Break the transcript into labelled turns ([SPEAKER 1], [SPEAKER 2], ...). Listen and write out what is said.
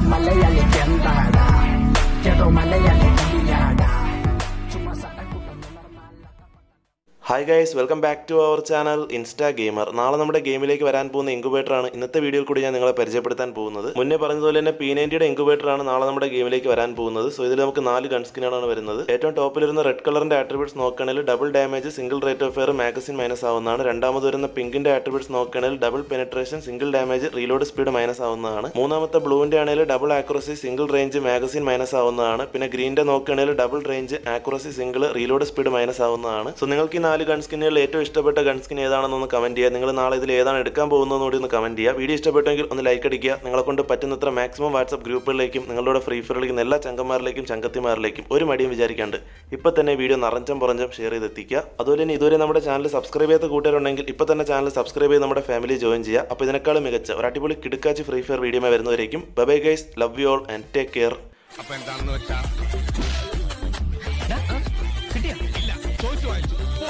[SPEAKER 1] മലയാളിക്ക് എന്താടാ ഏതോ മലയാളി കവിയാടാ ചുമ്മാ സട്ടം കൂട്ടുന്നു
[SPEAKER 2] hi guys welcome back to our channel insta gamer നാളെ നമ്മുടെ ഗെയിമിലേക്ക് വരാൻ പോകുന്ന ഇൻക്യുബേറ്റർ ആണ് ഇന്നത്തെ വീഡിയോയിൽ കൂടി ഞാൻ നിങ്ങളെ പരിചയപ്പെടുത്താൻ പോകുന്നത് മുന്നേ പറഞ്ഞതുപോലെ തന്നെ പി നയൻറ്റിയുടെ ഇൻക്യുബേറ്റർ ആണ് നാളെ നമ്മുടെ ഗെയിമിലേക്ക് വരാൻ പോകുന്നത് സോ ഇതിൽ നമുക്ക് നാല് ഗൺ സ്കിനാണ് വരുന്നത് ഏറ്റവും ടോപ്പിൽ വരുന്ന റെഡ് കളറിന്റെ ആട്രിബ്യൂട്ട്സ് നോക്കുകയാണെങ്കിൽ double damage single rate of fire magazine minus ആവുന്നതാണ് രണ്ടാമത് വരുന്ന പിങ്കിന്റെ ആട്രിബ്യൂട്ട്സ് നോക്കുകയാണെങ്കിൽ double penetration single damage reload speed minus ആവുന്നതാണ് മൂന്നാമത്തെ ബ്ലൂവിന്റെ ആണെങ്കിൽ double accuracy single range magazine minus ആവുന്നതാണ് പിന്നെ ഗ്രീന്റെ നോക്കുകയാണെങ്കിൽ double range accuracy single reload speed minus ആവുന്നതാണ് സോ നിങ്ങൾക്ക് ഈ നാല് ഗൺ സ്കിന്നുകളിൽ ഏറ്റവും ഇഷ്ടപ്പെട്ട ഗൺ സ്കിൻ ഏതാണെന്നൊന്ന് കമന്റ് ചെയ്യുക നിങ്ങൾ നാളെ ഇതിൽ ഏതാണ് എടുക്കാൻ പോകുന്നതെന്ന് കൂടി ഒന്ന് കമന്റ് ചെയ്യുക വീഡിയോ ഇഷ്ടപ്പെട്ടെങ്കിൽ ഒന്ന് ലൈക്ക് അടിക്കുക നിങ്ങളെ കൊണ്ട് പറ്റുന്നത്ര മാക്സിമം വാട്സ്ആപ്പ് ഗ്രൂപ്പുകളിലേക്കും നിങ്ങളുടെ ഫ്രീ ഫയർ കളിക്കുന്ന എല്ലാ ചങ്കന്മാരിലേക്കും ചങ്കത്തിമാരിലേക്കും ഒരു മടിയും വിചാരിക്കാണ്ട് ഇപ്പൊ തന്നെ വീഡിയോ നിറഞ്ചം പുറഞ്ചം ഷെയർ ചെയ്ത് എത്തിക്കുക അതുപോലെ തന്നെ ഇതുവരെ നമ്മുടെ ചാനൽ സബ്സ്ക്രൈബ് ചെയ്യാത്ത കൂട്ടുകാരുണ്ടെങ്കിൽ ഇപ്പൊ തന്നെ ചാനൽ സബ്സ്ക്രൈബ് ചെയ്ത് നമ്മുടെ ഫാമിലി ജോയിൻ ചെയ്യുക അപ്പോൾ ഇതിനേക്കാളും മികച്ച ഒരു അടിപൊളി കിടുക്കാച്ചി ഫ്രീ ഫയർ വീഡിയോ വരുന്നവരേക്കും bye guys love you all and take care
[SPEAKER 3] അപ്പൊ എന്താണെന്ന് വെച്ചാ ഇല്ല ചോദിച്ചു വാങ്ങിച്ചു